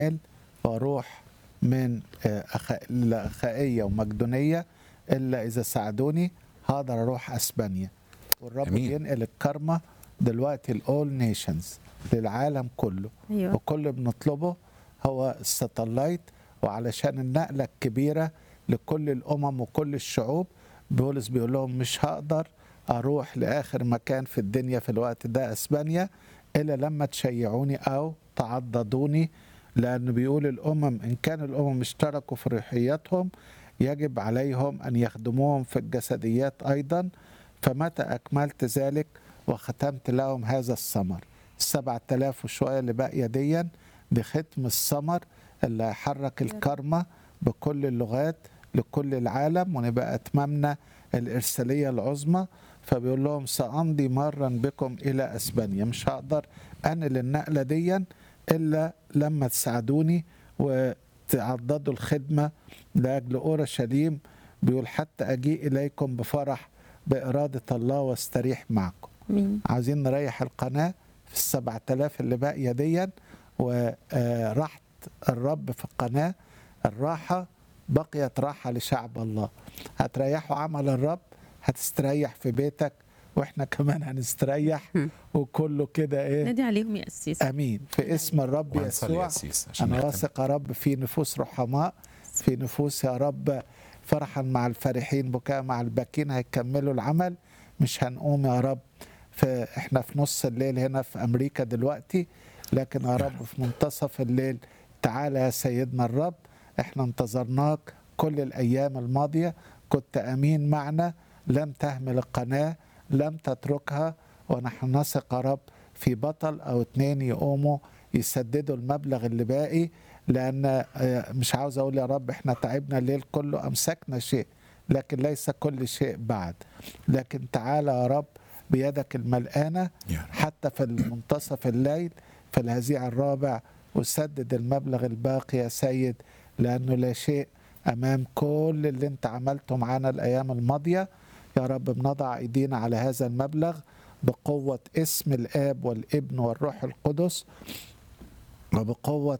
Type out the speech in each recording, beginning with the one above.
واروح من آه، أخ- لأخائية ومقدونية إلا إذا ساعدوني هقدر أروح أسبانيا والرب أمين. بينقل الكرمة دلوقتي الأول نيشنز للعالم كله ايوه وكل اللي بنطلبه هو الستلايت وعلشان النقلة الكبيرة لكل الأمم وكل الشعوب بولس بيقول لهم مش هقدر أروح لآخر مكان في الدنيا في الوقت ده أسبانيا إلا لما تشيعوني أو تعضدوني لأنه بيقول الأمم إن كان الأمم اشتركوا في روحياتهم يجب عليهم أن يخدموهم في الجسديات أيضا فمتى أكملت ذلك وختمت لهم هذا الثمر السبعة آلاف وشوية اللي باقية ديا دي ختم الثمر اللي هيحرك الكرمة بكل اللغات لكل العالم ونبقى أتممنا الإرسالية العظمى فبيقول لهم سأمضي مرا بكم إلى أسبانيا مش هقدر أنقل النقلة ديا إلا لما تساعدوني وتعضدوا الخدمة لأجل أورشليم بيقول حتى أجيء إليكم بفرح بإرادة الله واستريح معكم امين عايزين نريح القناة في السبعة آلاف اللي باقية ديا وراحة الرب في القناة الراحة بقيت راحة لشعب الله هتريحوا عمل الرب هتستريح في بيتك واحنا كمان هنستريح وكله كده ايه نادي عليهم يا قسيس امين في اسم الرب وهنصلي يسوع يا سيس عشان انا نختم. واثق يا رب في نفوس رحماء في نفوس يا رب فرحا مع الفرحين بكاء مع الباكين هيكملوا العمل مش هنقوم يا رب فاحنا في نص الليل هنا في امريكا دلوقتي لكن يا رب في منتصف الليل تعالى يا سيدنا الرب احنا انتظرناك كل الايام الماضيه كنت امين معنا لم تهمل القناه لم تتركها ونحن نثق يا رب في بطل او اتنين يقوموا يسددوا المبلغ اللي باقي لان آه، مش عاوز اقول يا رب احنا تعبنا الليل كله امسكنا شيء لكن ليس كل شيء بعد لكن تعالى يا رب بيدك الملقانه يا رب. حتى في منتصف الليل في الهزيع الرابع وسدد المبلغ الباقي يا سيد لانه لا شيء امام كل اللي انت عملته معانا الايام الماضيه يا رب بنضع ايدينا على هذا المبلغ بقوه اسم الاب والابن والروح القدس وبقوة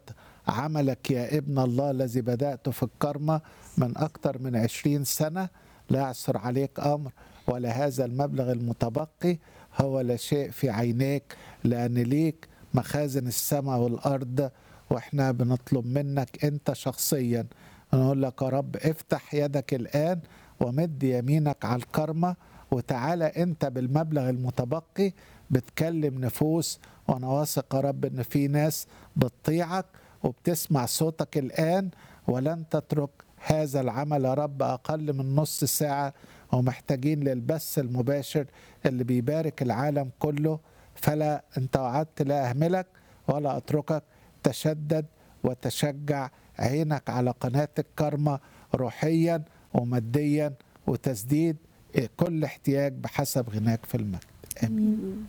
عملك يا ابن الله الذي بدأت في الكرمة من أكثر من عشرين سنة لا يعثر عليك أمر ولا هذا المبلغ المتبقي هو لا شيء في عينيك لأن ليك مخازن السماء والأرض وإحنا بنطلب منك أنت شخصيا نقول لك يا رب افتح يدك الآن ومد يمينك على الكرمة وتعالى أنت بالمبلغ المتبقي بتكلم نفوس وانا واثق يا رب ان في ناس بتطيعك وبتسمع صوتك الان ولن تترك هذا العمل يا رب اقل من نص ساعه ومحتاجين للبث المباشر اللي بيبارك العالم كله فلا انت وعدت لا اهملك ولا اتركك تشدد وتشجع عينك على قناه الكرمه روحيا وماديا وتسديد كل احتياج بحسب غناك في المجد امين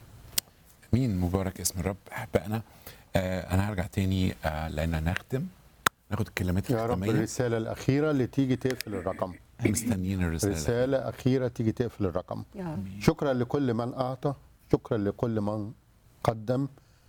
مين مبارك اسم الرب احبائنا آه انا هرجع تاني آه لان نختم ناخد الكلمات يا رب الختاميه الرسالة الأخيرة اللي تيجي تقفل الرقم مستنيين الرساله رسالة أخيرة تيجي تقفل الرقم يا رب شكرا لكل من أعطى شكرا لكل من قدم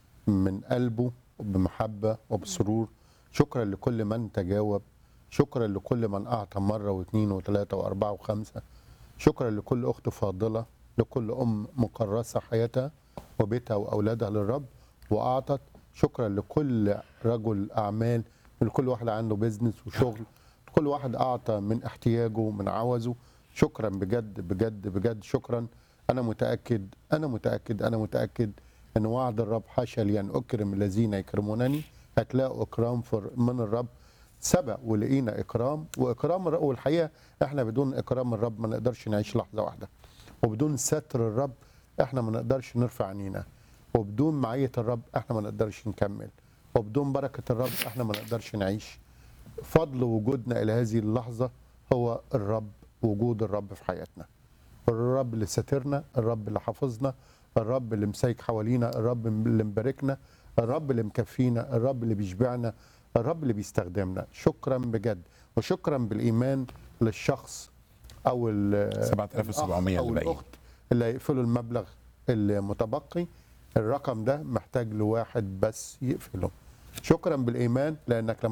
من قلبه وبمحبة وبسرور شكرا لكل من تجاوب شكرا لكل من أعطى مرة واثنين وثلاثة وأربعة وخمسة شكرا لكل أخت فاضلة لكل أم مكرسة حياتها وبيتها وأولادها للرب وأعطت شكرا لكل رجل أعمال لكل واحد عنده بيزنس وشغل كل واحد أعطى من احتياجه من عوزه شكرا بجد بجد بجد شكرا أنا متأكد أنا متأكد أنا متأكد أن وعد الرب حاشا لي أن أكرم الذين يكرمونني هتلاقوا إكرام فر- من الرب سبق ولقينا إكرام وإكرام الرب والحقيقة إحنا بدون إكرام الرب ما نقدرش نعيش لحظة واحدة وبدون ستر الرب إحنا ما نقدرش نرفع عينينا وبدون معية الرب إحنا ما نقدرش نكمل وبدون بركة الرب إحنا ما نقدرش نعيش فضل وجودنا إلى هذه اللحظة هو الرب وجود الرب في حياتنا الرب اللي ساترنا الرب اللي حافظنا الرب اللي مسايك حوالينا الرب اللي مباركنا الرب اللي مكفينا الرب اللي بيشبعنا الرب اللي بيستخدمنا شكرا بجد وشكرا بالإيمان للشخص أو ال- 7700 الأخ اللي أو باقيين. الأخت اللي هيقفلوا المبلغ المتبقي الرقم ده محتاج لواحد بس يقفله شكرا بالايمان لانك لما